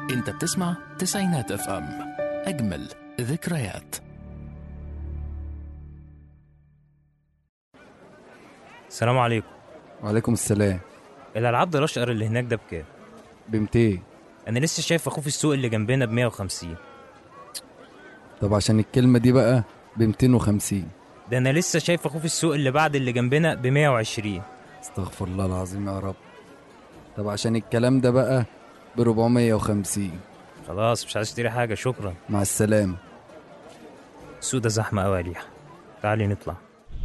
انت بتسمع تسعينات اف ام اجمل ذكريات السلام عليكم وعليكم السلام الالعاب ده الاشقر اللي هناك ده بكام ب 200 انا لسه شايف اخوه في السوق اللي جنبنا ب 150 طب عشان الكلمة دي بقى ب 250 ده انا لسه شايف اخوه في السوق اللي بعد اللي جنبنا ب 120 استغفر الله العظيم يا رب طب عشان الكلام ده بقى ب 450 خلاص مش عايز اشتري حاجه شكرا مع السلامة السوق ده زحمه قوي يا ليحة تعالي نطلع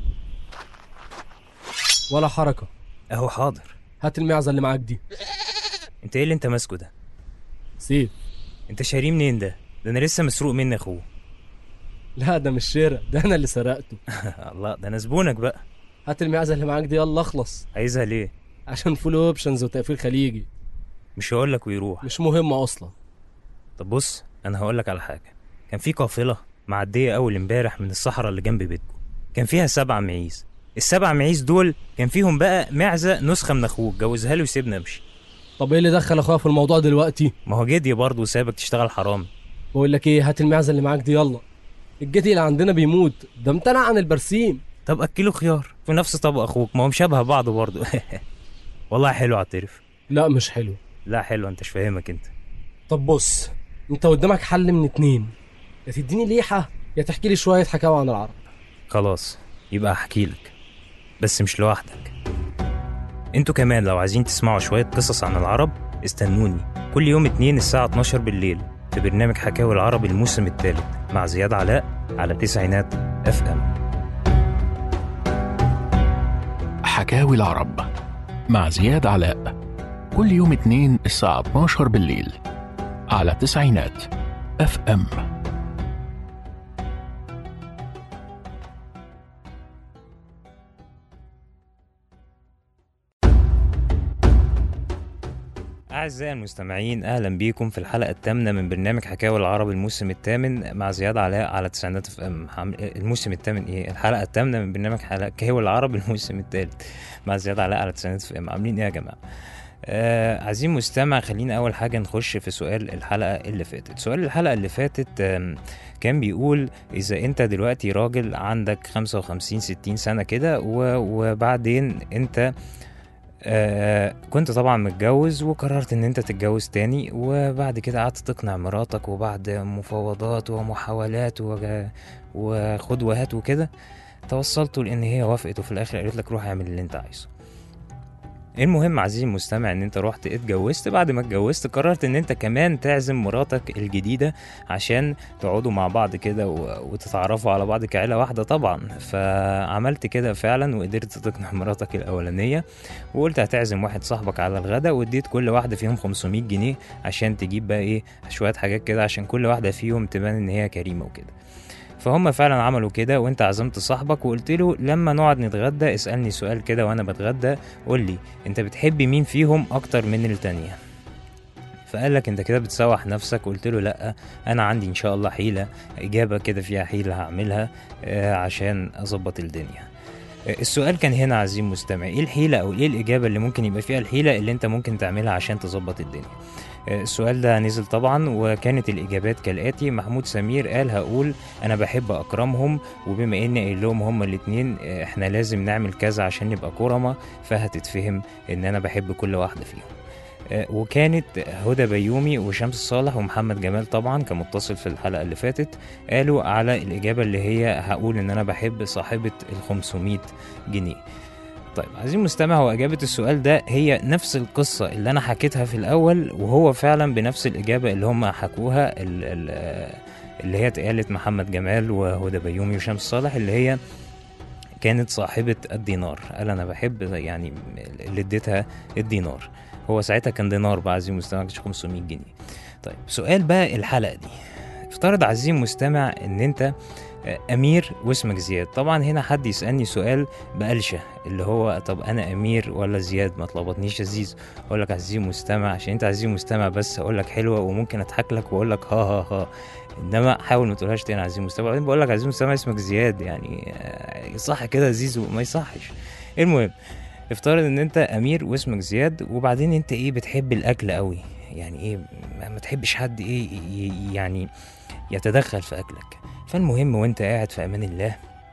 ولا حركة اهو حاضر هات المعزة اللي معاك دي انت ايه اللي انت ماسكه ده سيف انت شاريه منين ده ده انا لسه مسروق مني اخوه لا ده مش شراء ده انا اللي سرقته الله ده انا زبونك بقى هات المعزة اللي معاك دي يلا اخلص عايزها ليه عشان فول اوبشنز وتقفيل خليجي مش هقول لك ويروح مش مهمة اصلا طب بص انا هقول لك على حاجه كان في قافله معديه اول امبارح من الصحراء اللي جنب بيتكم كان فيها سبع معيز السبع معيز دول كان فيهم بقى معزه نسخه من اخوك جوزها له وسيبنا امشي طب ايه اللي دخل اخويا في الموضوع دلوقتي ما هو جدي برضه وسابك تشتغل حرام بقول لك ايه هات المعزة اللي معاك دي يلا الجدي اللي عندنا بيموت ده امتنع عن البرسيم طب اكله خيار في نفس طبق اخوك ما هم شبه بعض برضه والله حلو اعترف لا مش حلو لا حلو انت مش فاهمك انت طب بص انت قدامك حل من اتنين يا تديني ليحة يا تحكي لي شوية حكاوي عن العرب خلاص يبقى احكي لك بس مش لوحدك انتوا كمان لو عايزين تسمعوا شوية قصص عن العرب استنوني كل يوم اتنين الساعة 12 بالليل في برنامج حكاوي العرب الموسم الثالث مع زياد علاء على تسعينات اف ام حكاوي العرب مع زياد علاء كل يوم اثنين الساعة 12 بالليل على تسعينات اف ام أعزائي المستمعين أهلا بيكم في الحلقة الثامنة من برنامج حكاوي العرب الموسم الثامن مع زياد علاء على تسعينات اف ام الموسم الثامن إيه الحلقة الثامنة من برنامج حكاوي العرب الموسم الثالث مع زياد علاء على تسعينات اف ام عاملين إيه يا جماعة؟ آه عايزين مستمع خلينا أول حاجة نخش في سؤال الحلقة اللي فاتت سؤال الحلقة اللي فاتت آم، كان بيقول إذا أنت دلوقتي راجل عندك 55 60 سنة كده و- وبعدين أنت آه كنت طبعا متجوز وقررت ان انت تتجوز تاني وبعد كده قعدت تقنع مراتك وبعد مفاوضات ومحاولات وج- وخد وهات وكده توصلتوا لان هي وافقت وفي الاخر قالت لك روح اعمل اللي انت عايزه المهم عزيزي المستمع ان انت رحت اتجوزت بعد ما اتجوزت قررت ان انت كمان تعزم مراتك الجديدة عشان تقعدوا مع بعض كده و- وتتعرفوا على بعض كعيلة واحدة طبعا فعملت كده فعلا وقدرت تقنع مراتك الاولانية وقلت هتعزم واحد صاحبك على الغدا واديت كل واحدة فيهم 500 جنيه عشان تجيب بقى ايه شوية حاجات كده عشان كل واحدة فيهم تبان ان هي كريمة وكده فهم فعلا عملوا كده وانت عزمت صاحبك وقلت له لما نقعد نتغدى اسألني سؤال كده وانا بتغدى قول لي انت بتحبي مين فيهم اكتر من التانية فقال لك انت كده بتسوح نفسك قلت له لا انا عندي ان شاء الله حيلة اجابة كده فيها حيلة هعملها آه، عشان اظبط الدنيا السؤال كان هنا عزيزي المستمع ايه الحيلة او ايه الاجابة اللي ممكن يبقى فيها الحيلة اللي انت ممكن تعملها عشان تظبط الدنيا آه، السؤال ده نزل طبعا وكانت الاجابات كالاتي محمود سمير قال هقول انا بحب اكرمهم وبما اني قايل لهم هما الاتنين آه، احنا لازم نعمل كذا عشان نبقى كرمة فهتتفهم ان انا بحب كل واحدة فيهم آه، وكانت هدى بيومي وشمس صالح ومحمد جمال طبعا كمتصل في الحلقة اللي فاتت قالوا على الإجابة اللي هي هقول إن أنا بحب صاحبة ال 500 جنيه طيب عايزين مستمع هو إجابة السؤال ده هي نفس القصة اللي أنا حكيتها في الأول وهو فعلا بنفس الإجابة اللي هم حكوها ال- ال- آه، اللي هي اتقالت محمد جمال وهدى بيومي وشمس صالح اللي هي كانت صاحبة الدينار قال أنا بحب يعني اللي اديتها الدينار هو ساعتها كان دينار بقى عزيزي المستمع كانش 500 جنيه طيب سؤال بقى الحلقة دي افترض عزيزي المستمع ان انت امير واسمك زياد طبعا هنا حد يسالني سؤال بقلشه اللي هو طب انا امير ولا زياد ما تلخبطنيش يا زيزو اقول لك عزيزي المستمع عشان انت عزيزي المستمع بس اقول لك حلوه وممكن اضحك لك واقول لك ها ها ها انما حاول ما تقولهاش تاني عزيزي المستمع بعدين بقول لك عزيزي المستمع اسمك زياد يعني آه، صح كده يا زيزو ما يصحش المهم افترض ان انت امير واسمك زياد وبعدين انت ايه بتحب الاكل قوي يعني ايه ما, ما تحبش حد ايه ي- ي- يعني يتدخل في اكلك فالمهم وانت قاعد في امان الله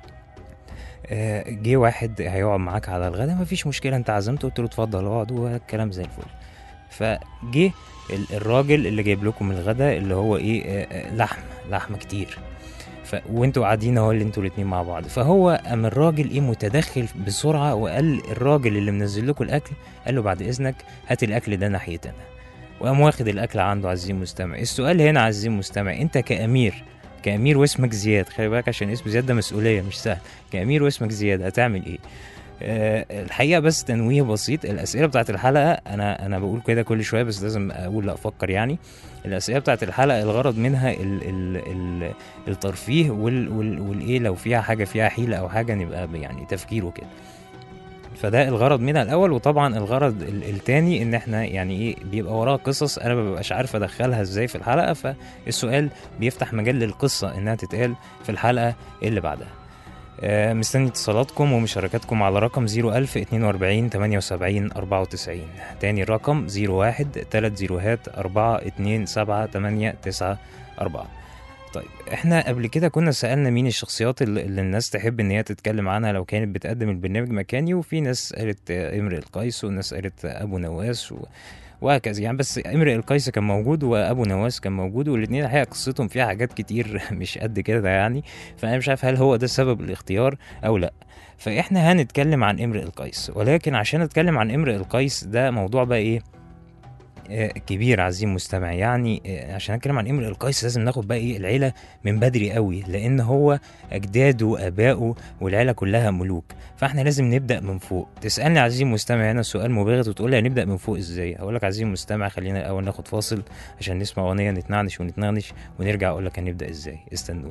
آه، جه واحد هيقعد معاك على الغدا مفيش مشكله انت عزمته قلت له اتفضل اقعد والكلام زي الفل فجه ال- الراجل اللي جايب لكم الغدا اللي هو ايه آه، آه، لحم لحمه كتير ف... وانتوا قاعدين اهو اللي انتوا الاتنين مع بعض فهو قام الراجل ايه متدخل بسرعه وقال الراجل اللي منزل لكم الاكل قال له بعد اذنك هات الاكل ده ناحيتنا وقام واخد الاكل عنده عزيزي المستمع السؤال هنا عزيزي المستمع انت كامير كامير واسمك زياد خلي بالك عشان اسم زياد ده مسؤوليه مش سهل كامير واسمك زياد هتعمل ايه أه الحقيقه بس تنويه بسيط الاسئله بتاعت الحلقه انا انا بقول كده كل شويه بس لازم اقول لا افكر يعني الاسئله بتاعت الحلقه الغرض منها ال ال ال الترفيه وال وال والايه لو فيها حاجه فيها حيله او حاجه نبقى يعني تفكير وكده فده الغرض منها الاول وطبعا الغرض ال- التاني ان احنا يعني ايه بيبقى وراها قصص انا ما ببقاش عارف ادخلها ازاي في الحلقه فالسؤال بيفتح مجال للقصه انها تتقال في الحلقه اللي بعدها آه، مستني اتصالاتكم ومشاركاتكم على رقم 01000 42 78 94 تاني الرقم 01 3 4 2 7 8 9 4 طيب احنا قبل كده كنا سألنا مين الشخصيات اللي اللي الناس تحب ان هي تتكلم عنها لو كانت بتقدم البرنامج مكاني وفي ناس قالت آه، امرئ القيس وناس قالت آه، ابو نواس و... وهكذا يعني بس امرئ القيس كان موجود وابو نواس كان موجود والاثنين الحقيقه قصتهم فيها حاجات كتير مش قد كده يعني فانا مش عارف هل هو ده سبب الاختيار او لا فاحنا هنتكلم عن امرئ القيس ولكن عشان اتكلم عن امرئ القيس ده موضوع بقى ايه آه، كبير عزيزي المستمع يعني آه، عشان اتكلم عن امرئ القيس لازم ناخد بقى ايه العيله من بدري قوي لان هو اجداده وابائه والعيله كلها ملوك فاحنا لازم نبدا من فوق تسالني عزيزي المستمع هنا سؤال مباغت وتقول لي هنبدا من فوق ازاي هقول لك عزيزي المستمع خلينا الاول ناخد فاصل عشان نسمع اغنيه نتنعنش ونتنغنش ونرجع اقول لك هنبدا ازاي استنوني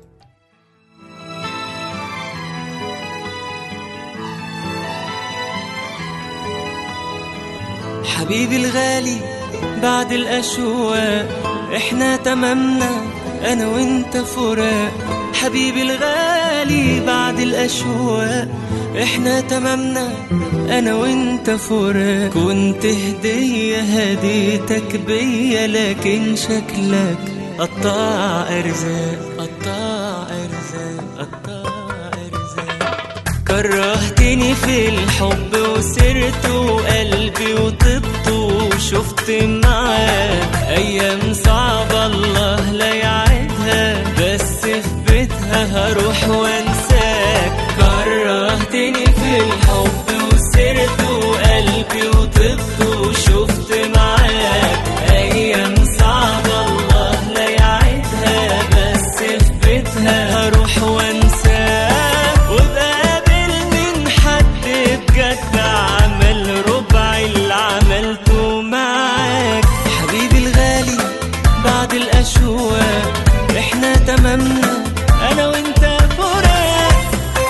حبيبي الغالي بعد الأشواق احنا تمامنا أنا وأنت فراق حبيبي الغالي بعد الأشواق احنا تمامنا أنا وأنت فراق كنت هدية هديتك بيا لكن شكلك قطاع أرزاق قطاع أرزاق قطاع أرزاق كرهتني في الحب وسرت وقلبي وطبت وشفت معاك ايام صعبة الله لا يعيدها بس في بيتها هروح وانساك كرهتني في الحب وسرت وقلبي وطبت وشفت معاك ايام صعبة الله لا يعيدها بس في بيتها هروح وانساك وبقابل من حد بجد عمل ربع اللي عملته معاك حبيبي الغالي بعد الاشواق احنا تمامنا انا وانت فراق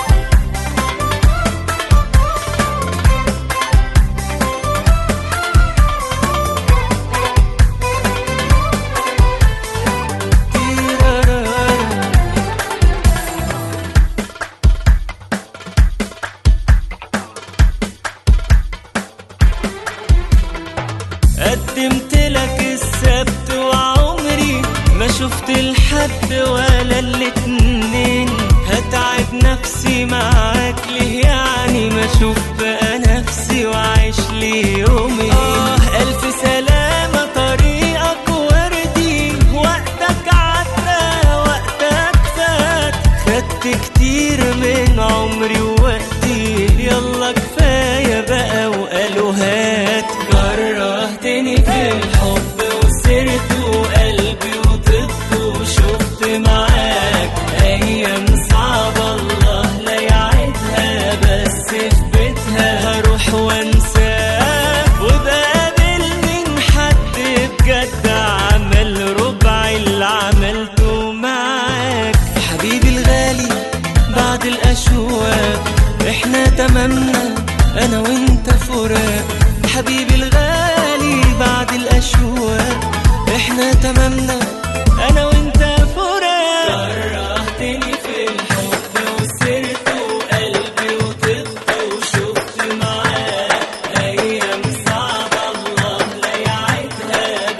قدمت لك السبت وعمري ما شفت الحد ولا الاتنين هتعب نفسي معاك ليه يعني ما اشوف بقى نفسي وعيش لي يومين آه ألف سلامة طريقك وردي وقتك عدى وقتك فات خدت كتير من عمري ووقتي يلا كفاية بقى وقالوا هات كرهتني في الحب وسرت وقلبي وطبت وشفت معاك أيام صعبة الله لا يعيدها بس في بيتها هروح وانساك وبقابل من حد بجد عمل ربع اللي عملته معاك حبيبي الغالي بعد الأشواق احنا تمامنا أنا وأنت فراق حبيبي الغالي بعد الأشواق احنا تمامنا أنا وأنت فراق كرهتني في الحب وسرت وقلبي وطبت وشفت معاك أيام صعبة الله لا يعيدها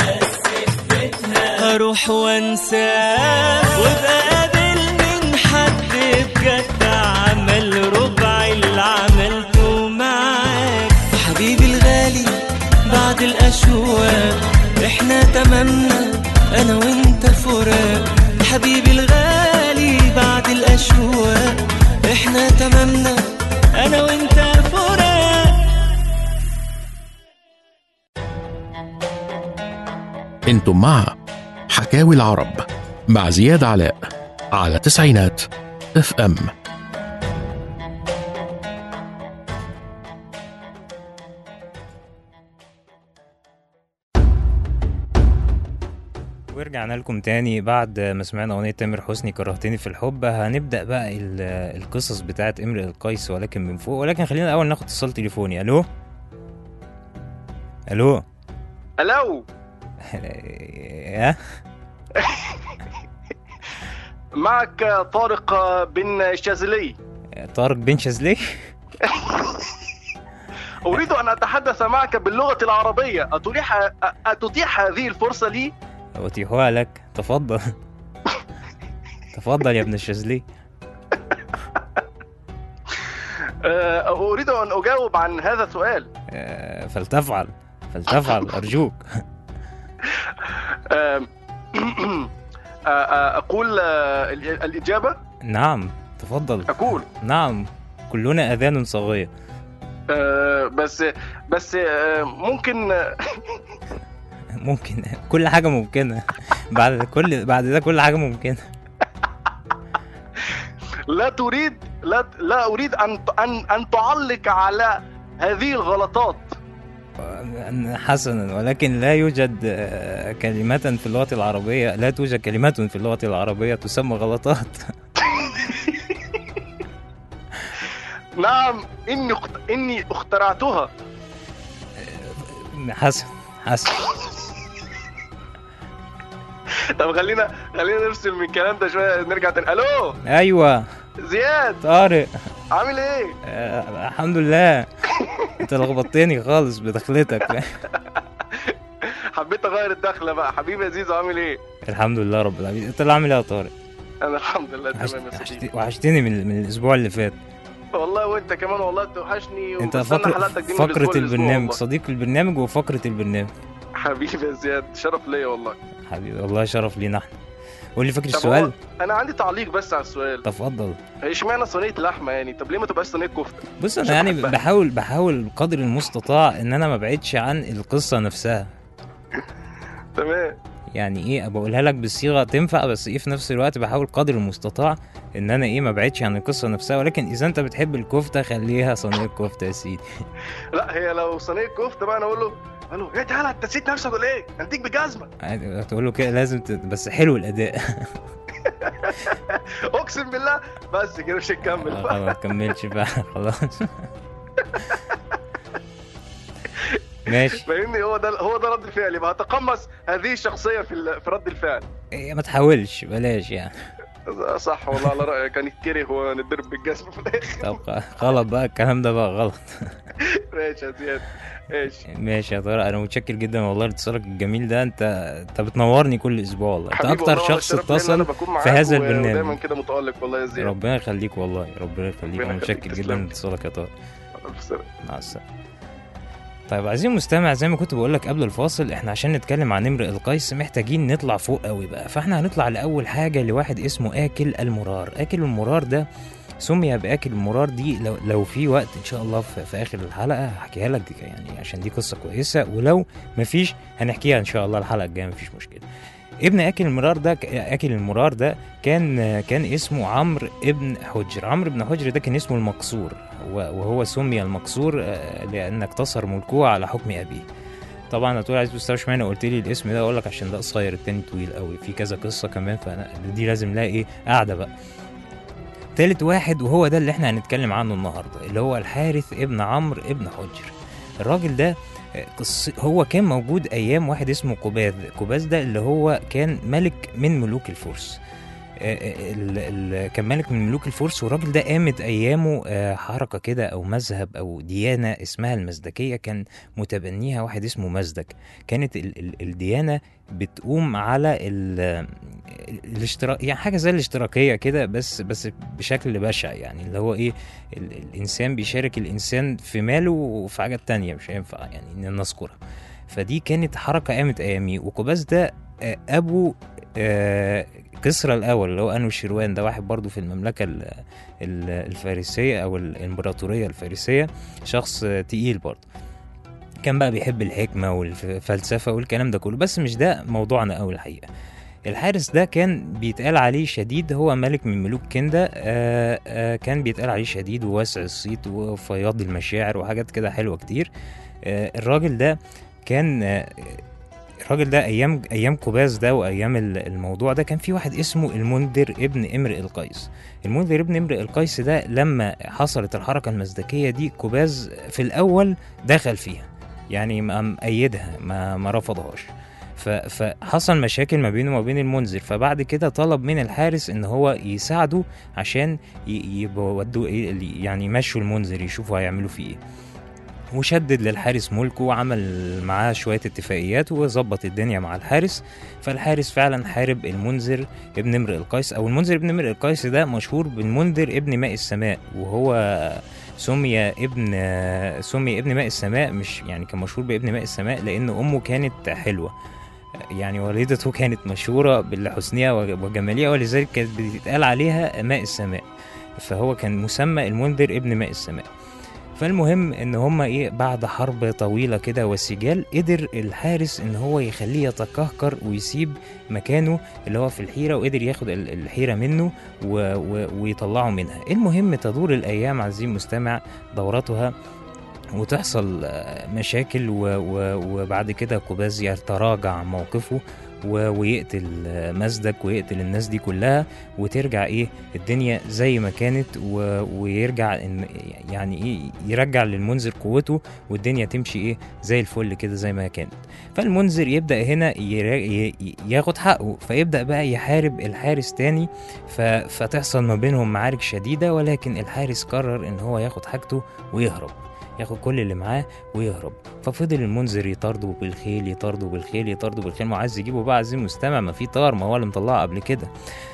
اروح وانساه وبقابل من حد بجد عمل ربع اللي عملته معاك حبيبي الغالي بعد الاشواق احنا تمامنا انا وانت فراق حبيبي الغالي بعد الاشواق احنا تمامنا انا وانت فراق انتم مع حكاوي العرب مع زياد علاء على تسعينات اف ام ورجعنا لكم تاني بعد ما سمعنا أغنية تامر حسني كرهتني في الحب هنبدأ بقى ال- القصص بتاعت امرئ القيس ولكن من فوق ولكن خلينا الأول ناخد اتصال تليفوني ألو ألو الو يا معك طارق بن الشاذلي طارق بن شاذلي اريد ان اتحدث معك باللغه العربيه اتتيح اتتيح هذه الفرصه لي أتيحها لك تفضل تفضل يا ابن الشاذلي آه، اريد ان اجاوب عن هذا السؤال آه، فلتفعل فلتفعل أرجوك آم، آه، آه، اقول آه، ال- الاجابه نعم تفضل اقول نعم كلنا أذان صاغية آه، بس بس آه، ممكن آه، ممكن كل حاجة ممكنة بعد كل بعد ده كل حاجة ممكنة لا تريد لا لا اريد ان ان ان تعلق على هذه الغلطات حسنا ولكن لا يوجد آه، كلمات في اللغة العربية لا توجد كلمات في اللغة العربية تسمى غلطات نعم اني اخت- اني اخترعتها حسن حسن طب خلينا خلينا نفصل من الكلام ده شويه نرجع تاني الو أيوة زياد طارق عامل ايه آه، الحمد لله انت لخبطتني خالص بدخلتك حبيت اغير الدخله بقى حبيبي يا زيزو عامل ايه الحمد لله رب العالمين انت اللي عامل ايه يا طارق انا الحمد لله وحشت- تمام يا وحشت- صديقي وحشتني من من الاسبوع اللي فات والله وانت كمان والله توحشني انت وبستنى فقرة حلقتك دي من الأسبوع فقرة للأسبوع البرنامج والله. صديق البرنامج وفقرة البرنامج حبيبي يا زياد شرف ليا والله حبيبي والله شرف لينا احنا قول لي فاكر طب السؤال هو انا عندي تعليق بس على السؤال تفضل اشمعنى صينيه لحمه يعني طب ليه ما تبقاش صينيه كفته بص مش انا يعني بحبها. بحاول بحاول بقدر المستطاع ان انا ما بعدش عن القصه نفسها تمام يعني ايه بقولها لك بالصيغه تنفع بس ايه في نفس الوقت بحاول قدر المستطاع ان انا ايه ما بعدش عن القصه نفسها ولكن اذا انت بتحب الكفته خليها صينيه كفته يا سيدي لا هي لو صينيه كفته بقى انا اقول له اقول له ايه تعالى انت نسيت نفسك ولا ايه؟ اديك بجزمه عادي، تقول له كده لازم ت... بس حلو الاداء اقسم بالله بس كده مش هنكمل خلاص ما تكملش بقى خلاص ماشي فاهمني هو ده هو ده رد الفعل يبقى هتقمص هذه الشخصيه في ال- في رد الفعل إيه، ما تحاولش بلاش يعني صح والله على رايك كان يتكره ونضرب بالجزمه في الاخر طب خ- غلط بقى الكلام ده بقى غلط ماشي يا زياد ماشي ماشي يا طارق انا متشكر جدا والله لاتصالك الجميل ده انت انت بتنورني كل اسبوع والله انت حبيبي اكتر والله شخص الشرف ليا إن أنا اتصل بكون معاك في هذا و- ودايما البرنامج كده متالق والله يا زياد ربنا يخليك والله ربنا يخليك ربنا انا يخليك، متشكر جدا تسلم. لاتصالك يا طارق ألف سلامة. مع السلامه طيب عزيزي المستمع زي ما كنت بقول لك قبل الفاصل احنا عشان نتكلم عن امرئ القيس محتاجين نطلع فوق قوي بقى فاحنا هنطلع لاول حاجه لواحد اسمه اكل المرار اكل المرار ده سمي باكل المرار دي لو, لو في وقت ان شاء الله في, في اخر الحلقه هحكيها لك دي يعني عشان دي قصه كويسه ولو مفيش هنحكيها ان شاء الله الحلقه الجايه مفيش مشكله ابن اكل المرار ده اكل المرار ده كان كان اسمه عمرو ابن حجر عمرو ابن حجر ده كان اسمه المقصور وهو سمي المقصور آه، لان اقتصر ملكه على حكم ابيه طبعا هتقول عايز تستوعب اشمعنى قلت لي الاسم ده اقول لك عشان ده قصير التاني طويل قوي في كذا قصه كمان فانا دي لازم لها ايه قاعده بقى تالت واحد وهو ده اللي احنا هنتكلم عنه النهارده اللي هو الحارث ابن عمرو ابن حجر الراجل ده آه، قص... هو كان موجود ايام واحد اسمه قباذ قباذ ده اللي هو كان ملك من ملوك الفرس ال- ال- كان ملك من ملوك الفرس والراجل ده قامت ايامه آه، حركه كده او مذهب او ديانه اسمها المزدكيه كان متبنيها واحد اسمه مزدك كانت ال ال الديانه بتقوم على ال الاشتراك يعني حاجه زي الاشتراكيه كده بس بس بشكل بشع يعني اللي هو ايه ال الانسان بيشارك الانسان في ماله وفي حاجات تانية مش هينفع يعني ان نذكرها فدي كانت حركه قامت ايامي وقباس ده آه، ابو آه، كسرى الاول اللي هو انو شيروان ده واحد برضو في المملكه ال- ال- الفارسيه او الامبراطوريه الفارسيه شخص آه، تقيل برضو كان بقى بيحب الحكمه والفلسفه والكلام ده كله بس مش ده موضوعنا قوي الحقيقه الحارس ده كان بيتقال عليه شديد هو ملك من ملوك كندا آه آه كان بيتقال عليه شديد وواسع الصيت وفياض المشاعر وحاجات كده حلوه كتير آه الراجل ده كان آه الراجل ده ايام ايام قباس ده وايام ال- الموضوع ده كان في واحد اسمه المنذر ابن امرئ القيس المنذر ابن امرئ القيس ده لما حصلت الحركه المزدكيه دي قباس في الاول دخل فيها يعني ما مأيدها ما ما رفضهاش ف- فحصل مشاكل ما بينه وما بين المنذر فبعد كده طلب من الحارس ان هو يساعده عشان ي- يبقوا ودوا ايه يعني يمشوا المنذر يشوفوا هيعملوا فيه ايه وشدد للحارس ملكه وعمل معاه شوية اتفاقيات وظبط الدنيا مع الحارس فالحارس فعلا حارب المنذر ابن امرئ القيس او المنذر ابن امرئ القيس ده مشهور بالمنذر ابن ماء السماء وهو سمي ابن سمي ابن ماء السماء مش يعني كان مشهور بابن ماء السماء لان امه كانت حلوه يعني والدته كانت مشهوره بالحسنيه وجمالها ولذلك كانت بتتقال عليها ماء السماء فهو كان مسمى المنذر ابن ماء السماء فالمهم ان هما ايه بعد حرب طويله كده وسجال قدر الحارس ان هو يخليه يتكهكر ويسيب مكانه اللي هو في الحيره وقدر ياخد ال- الحيره منه و و ويطلعه منها المهم تدور الايام عزيزي المستمع دورتها وتحصل آه، مشاكل و و وبعد كده قباز يتراجع عن موقفه و- ويقتل آه، مزدك ويقتل الناس دي كلها وترجع ايه الدنيا زي ما كانت و... ويرجع إن يعني ايه يرجع للمنذر قوته والدنيا تمشي ايه زي الفل كده زي ما كانت فالمنذر يبدا هنا يرا... ي... ي- ياخد حقه فيبدا بقى يحارب الحارس تاني ف... فتحصل ما بينهم معارك شديده ولكن الحارس قرر ان هو ياخد حاجته ويهرب ياخد كل اللي معاه ويهرب ففضل المنذر يطارده بالخيل يطارده بالخيل يطارده بالخيل ما هو عايز يجيبه بقى عايز المستمع ما في طار ما هو اللي مطلعه قبل كده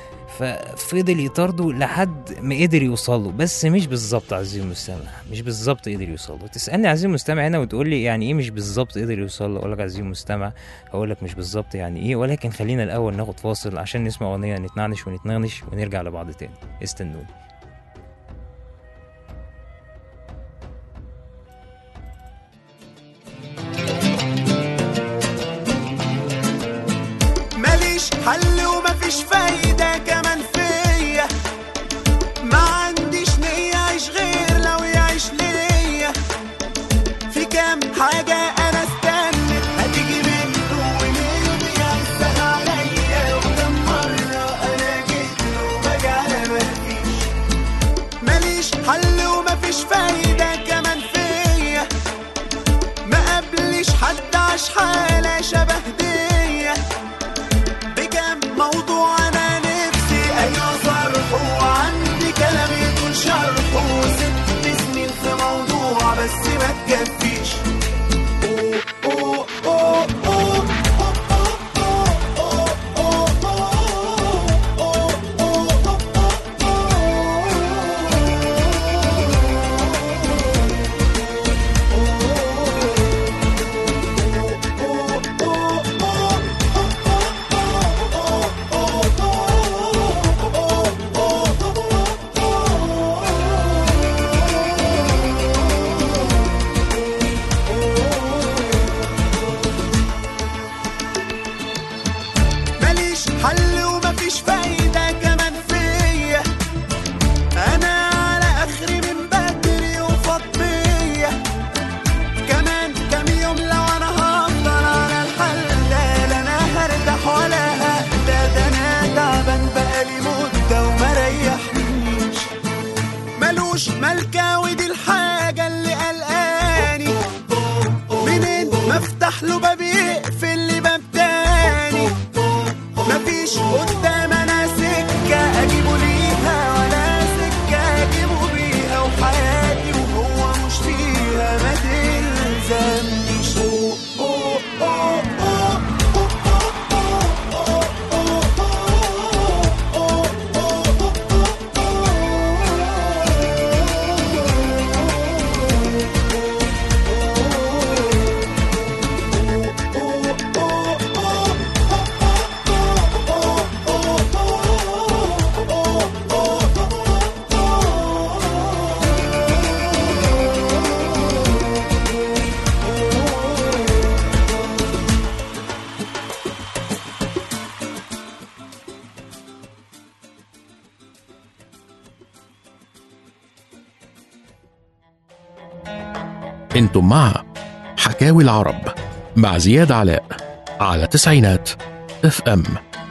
ففضل يطارده لحد ما قدر يوصل له بس مش بالظبط عزيزي المستمع مش بالظبط قدر يوصل له تسالني عزيزي المستمع هنا وتقول لي يعني ايه مش بالظبط قدر يوصل له اقول لك عزيزي المستمع هقول لك مش بالظبط يعني ايه ولكن خلينا الاول ناخد فاصل عشان نسمع اغنيه نتنعنش ونتنغنش ونرجع لبعض تاني استنوني ماليش حل ومفيش فايدة كمان فيا ما عنديش نية أعيش غير لو يعيش ليا في كام حاجة أنا استنت هتيجي منه ومين بيعزق عليا وكم مرة أنا جيت له باجي على مفيش ماليش حل ومفيش فايدة كمان فيا ما قبليش حد عاش حالة شبه ديا بكم موضوع انا نفسي ايوه صرحه وعندي كلام يطول شرحه ست سنين في موضوع بس ما تكفيش أوه، أوه، أوه، أوه، أوه، أوه، أوه، أوه، أوه، أوه، ماليش حل ومفيش فايدة كمان فيا أنا على آخري من بدري وفاض بيا كمان كام يوم لو أنا هفضل على الحال ده لا أنا هرتاح ولا ههدى ده أنا تعبان بقالي مدة وما ريحنيش ملوش ملكة ودي الحاجة اللي قلقاني منين ما افتح له باب يقفل لي باب تاني مفيش قدام انا سكة انتم مع حكاوي العرب مع زياد علاء على تسعينات اف ام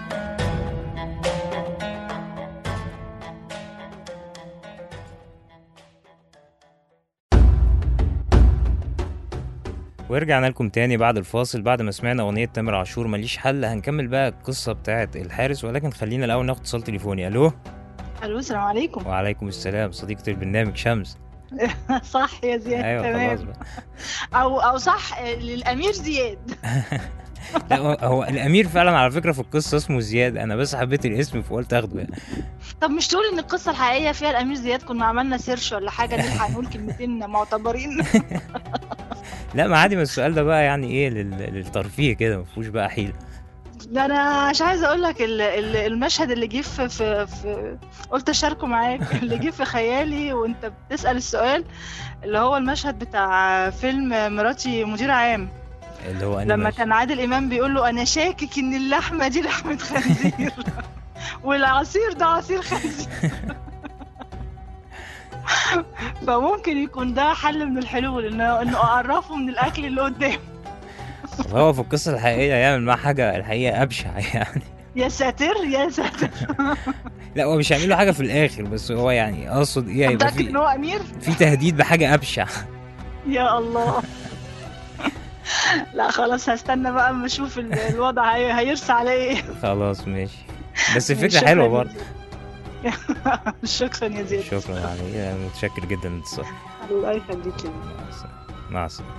ورجعنا لكم تاني بعد الفاصل بعد ما سمعنا اغنيه تامر عاشور ماليش حل هنكمل بقى القصه بتاعه الحارس ولكن خلينا الاول ناخد اتصال تليفوني الو الو السلام عليكم وعليكم السلام صديقه البرنامج شمس صح يا زياد ايوه خلاص تمام بقى او او صح للامير زياد لا هو- هو الامير فعلا على فكره في القصه اسمه زياد انا بس حبيت الاسم فقلت اخده يعني طب مش تقول ان القصه الحقيقيه فيها الامير زياد كنا عملنا سيرش ولا حاجه نلحق نقول كلمتين معتبرين لا ما عادي ما السؤال ده بقى يعني ايه لل- للترفيه كده ما فيهوش بقى حيل ده انا مش عايزه اقول لك ال- ال- المشهد اللي جه في, في, في قلت اشاركه معاك اللي جه في خيالي وانت بتسال السؤال اللي هو المشهد بتاع فيلم مراتي مدير عام اللي هو أنا لما ماشي. كان عادل امام بيقول له انا شاكك ان اللحمه دي لحمه خنزير والعصير ده عصير خنزير فممكن يكون ده حل من الحلول انه انه اعرفه من الاكل اللي قدامه هو في القصه الحقيقيه يعمل معاه حاجه الحقيقه ابشع يعني يا ساتر يا ساتر لا هو مش هيعمل له حاجه في الاخر بس هو يعني اقصد ايه هيبقى متاكد ان في هو امير في تهديد بحاجه ابشع يا الله لا خلاص هستنى بقى اما اشوف ال- الوضع هي- هيرسى على ايه خلاص ماشي بس الفكره شكراً حلوه يا برضه زياد. شكرا يا زياد شكرا يعني أنا متشكر جدا للاتصال الله يخليك يا مع السلامة. مع السلامة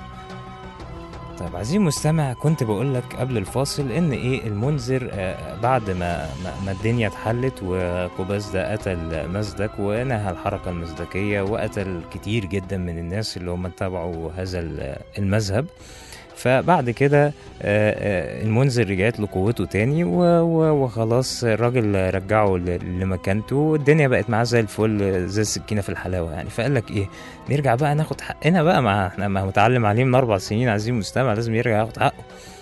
طيب عزيزي المستمع كنت بقول لك قبل الفاصل ان ايه المنذر آه، بعد ما ما- ما الدنيا اتحلت وقباس ده قتل مزدك ونهى الحركه المزدكيه وقتل كتير جدا من الناس اللي هم اتبعوا هذا ال- المذهب فبعد كده آه، آه، المنذر رجعت له قوته تاني و- و- وخلاص الراجل رجعه ل- لمكانته والدنيا بقت معاه زي الفل زي السكينه في الحلاوه يعني فقال لك ايه نرجع بقى ناخد حقنا بقى مع احنا ما متعلم عليه من اربع سنين عايزين مستمع لازم يرجع ياخد حقه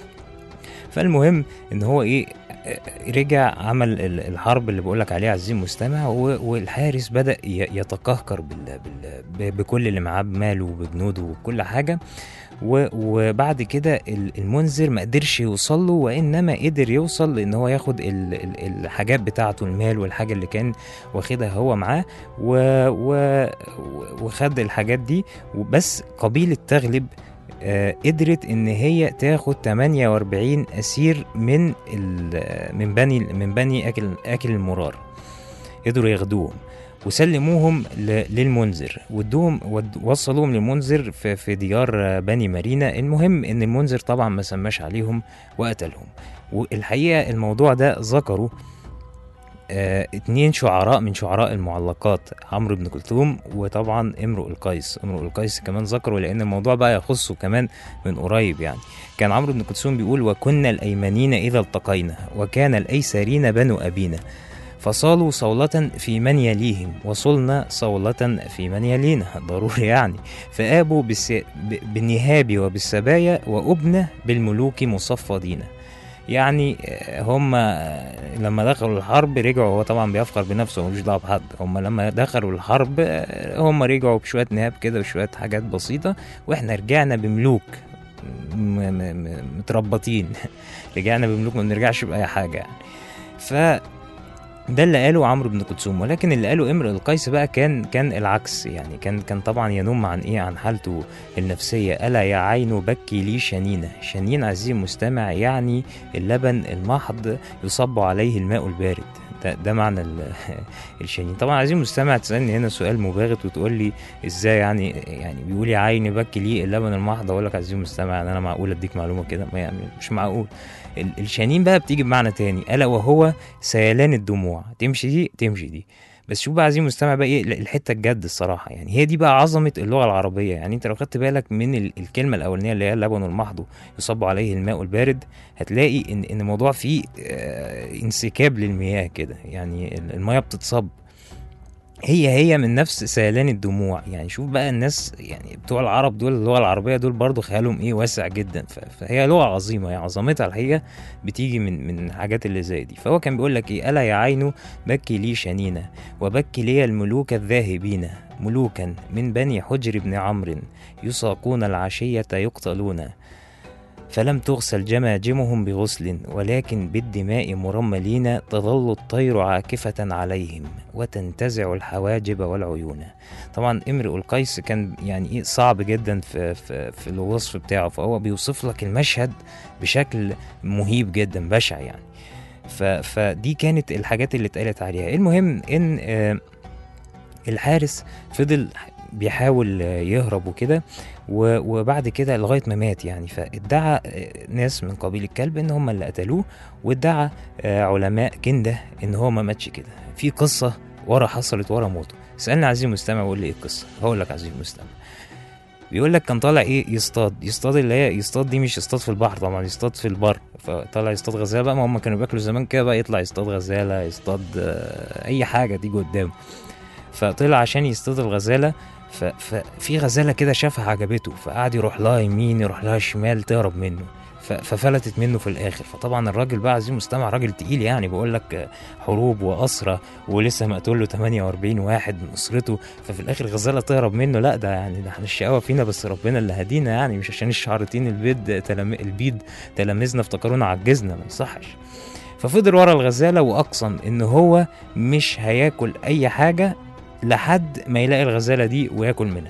فالمهم ان هو ايه آه، رجع عمل ال- الحرب اللي بقولك عليها عزيزي المستمع و- والحارس بدا ي- يتقهقر بال بال ب- بكل اللي معاه بماله وبجنوده وكل حاجه و- وبعد كده ال- المنذر ما قدرش يوصل له وانما قدر يوصل لان هو ياخد ال- ال- الحاجات بتاعته المال والحاجه اللي كان واخدها هو معاه و... و... وخد الحاجات دي وبس قبيله تغلب آه، قدرت ان هي تاخد 48 اسير من ال... من بني من بني اكل اكل المرار قدروا ياخدوهم وسلموهم ل... للمنذر وادوهم ود... وصلوهم للمنذر في... في ديار آه، بني مارينا المهم ان المنذر طبعا ما سماش عليهم وقتلهم والحقيقه الموضوع ده ذكره آه، اتنين شعراء من شعراء المعلقات عمرو بن كلثوم وطبعا امرؤ القيس امرؤ القيس كمان ذكره لان الموضوع بقى يخصه كمان من قريب يعني كان عمرو بن كلثوم بيقول وكنا الايمنين اذا التقينا وكان الايسرين بنو ابينا فصالوا صولة في من يليهم وصلنا صولة في من يلينا ضروري يعني فآبوا بالس... ب- بالنهاب وبالسبايا وأبنى بالملوك مصفدين يعني آه، هم آه، لما دخلوا الحرب رجعوا هو طبعا بيفخر بنفسه ملوش دعوه بحد هم لما دخلوا الحرب آه، هم رجعوا بشويه نهاب كده وشويه حاجات بسيطه واحنا رجعنا بملوك م- م- م- متربطين رجعنا بملوك ما بنرجعش باي حاجه يعني ف ده اللي قاله عمرو بن كلثوم ولكن اللي قاله امرؤ القيس بقى كان كان العكس يعني كان كان طبعا ينم عن ايه عن حالته النفسيه الا يا عين بكي لي شنينه شنين عزيزي المستمع يعني اللبن المحض يصب عليه الماء البارد ده, ده معنى ال- الشنين طبعا عايزين مستمع تسالني هنا سؤال مباغت وتقول لي ازاي يعني يعني بيقول يا عيني بكي لي اللبن المحض اقول لك عايزين مستمع يعني انا معقول اديك معلومه كده ما يعني مش معقول ال- الشنين بقى بتيجي بمعنى تاني الا وهو سيلان الدموع تمشي دي تمشي دي بس شوف بقى عايزين مستمع بقى ايه الحته الجد الصراحه يعني هي دي بقى عظمه اللغه العربيه يعني انت لو خدت بالك من ال- الكلمه الاولانيه اللي هي اللبن المحض يصب عليه الماء البارد هتلاقي ان ان الموضوع فيه آه، انسكاب للمياه كده يعني ال- المياه بتتصب هي هي من نفس سيلان الدموع يعني شوف بقى الناس يعني بتوع العرب دول اللغه العربيه دول برضو خيالهم ايه واسع جدا ف- فهي لغه عظيمه يعني عظمتها الحقيقه بتيجي من من الحاجات اللي زي دي فهو كان بيقول لك ايه الا يا عين بكي لي شنينه وبكي لي الملوك الذاهبين ملوكا من بني حجر بن عمرو يساقون العشيه يقتلون فلم تغسل جماجمهم بغسل ولكن بالدماء مرملين تظل الطير عاكفة عليهم وتنتزع الحواجب والعيون طبعا امرؤ القيس كان يعني ايه صعب جدا في, في, في الوصف بتاعه فهو بيوصف لك المشهد بشكل مهيب جدا بشع يعني ف فدي كانت الحاجات اللي اتقالت عليها المهم ان آه، الحارس فضل بيحاول آه، يهرب وكده و- وبعد كده لغايه ما مات يعني فادعى آه، ناس من قبيل الكلب ان هم اللي قتلوه وادعى آه، علماء كنده ان هو ما ماتش كده في قصه ورا حصلت ورا موته سالني عزيزي المستمع وقول لي ايه القصه هقول لك عزيزي المستمع بيقول لك كان طالع ايه يصطاد يصطاد اللي هي يصطاد دي مش يصطاد في البحر طبعا يصطاد في البر فطلع يصطاد غزاله بقى ما هم كانوا بياكلوا زمان كده بقى يطلع يصطاد غزاله يصطاد آه، اي حاجه تيجي قدامه فطلع عشان يصطاد الغزاله ف- ففي غزاله كده شافها عجبته فقعد يروح لها يمين يروح لها شمال تهرب منه ف- ففلتت منه في الاخر فطبعا الراجل بقى عزيزي المستمع راجل تقيل يعني بقول لك آه، حروب واسرى ولسه مقتول له 48 واحد من اسرته ففي الاخر غزاله تهرب منه لا ده يعني ده احنا الشقاوه فينا بس ربنا اللي هدينا يعني مش عشان الشعرتين البيض تلم... البيض تلامذنا افتكرونا عجزنا ما يصحش ففضل ورا الغزاله واقسم ان هو مش هياكل اي حاجه لحد ما يلاقي الغزاله دي وياكل منها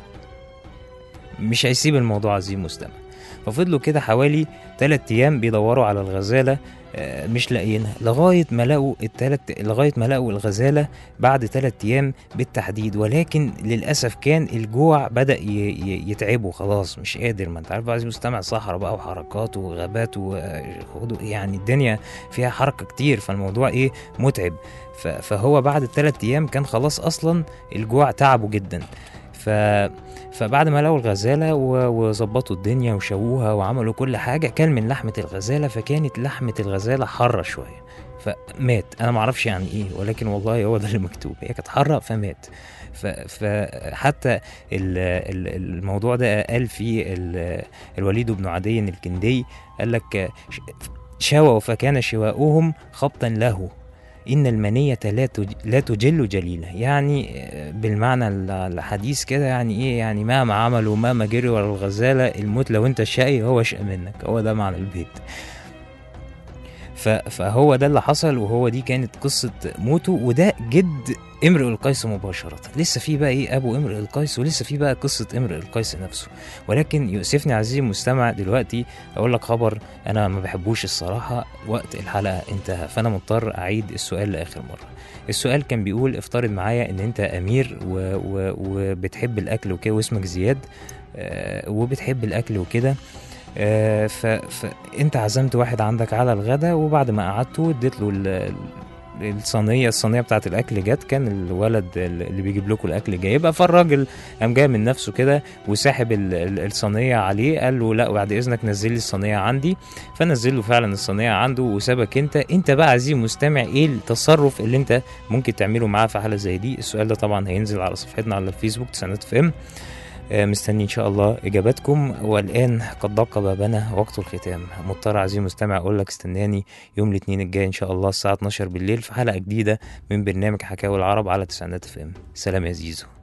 مش هيسيب الموضوع عزيزي المستمع ففضلوا كده حوالي تلات ايام بيدوروا على الغزاله آه، مش لاقيينها لغايه ما لقوا التلات لغايه ما لقوا الغزاله بعد تلات ايام بالتحديد ولكن للاسف كان الجوع بدا ي- ي- يتعبه خلاص مش قادر ما انت عارف بقى عايز مستمع صحراء بقى وحركات وغابات وخدوا يعني الدنيا فيها حركه كتير فالموضوع ايه متعب ف- فهو بعد الثلاث ايام كان خلاص اصلا الجوع تعبه جدا ف فبعد ما لقوا الغزالة و- وظبطوا الدنيا وشووها وعملوا كل حاجة كان من لحمة الغزالة فكانت لحمة الغزالة حرة شوية فمات أنا معرفش يعني إيه ولكن والله هو ده اللي مكتوب هي كانت حرة فمات ف- فحتى ال- ال- الموضوع ده قال فيه ال- الوليد بن عدي الكندي قال لك ش- شووا فكان شواؤهم خبطا له إن المنية لا تج- لا تجل جليلة يعني آه، بالمعنى ال- الحديث كده يعني إيه يعني مهما عملوا مهما جروا ورا الغزالة الموت لو أنت شقي هو شقى منك هو ده معنى البيت ف- فهو ده اللي حصل وهو دي كانت قصة موته وده جد امرئ القيس مباشرة لسه في بقى ايه ابو امرئ القيس ولسه في بقى قصة امرئ القيس نفسه ولكن يؤسفني عزيزي المستمع دلوقتي اقول لك خبر انا ما بحبوش الصراحة وقت الحلقة انتهى فانا مضطر اعيد السؤال لاخر مرة السؤال كان بيقول افترض معايا ان انت امير و... و... وبتحب الاكل وكده واسمك زياد آه، وبتحب الاكل وكده آه، ف... فانت عزمت واحد عندك على الغدا وبعد ما قعدته اديت له ال... ال- الصينيه الصينيه بتاعت الاكل جت كان الولد اللي بيجيب لكم الاكل جايبها فالراجل قام جاي من نفسه كده وساحب ال- ال- الصينيه عليه قال له لا بعد اذنك نزل لي الصينيه عندي فنزل له فعلا الصينيه عنده وسابك انت انت بقى عزيزي المستمع ايه التصرف اللي انت ممكن تعمله معاه في حاله زي دي السؤال ده طبعا هينزل على صفحتنا على الفيسبوك تسعينات فيم مستني ان شاء الله اجاباتكم والان قد دق بابنا وقت الختام مضطر عزيزي المستمع اقول لك استناني يوم الاثنين الجاي ان شاء الله الساعه 12 بالليل في حلقه جديده من برنامج حكاوي العرب على تسعينات فيم سلام يا زيزو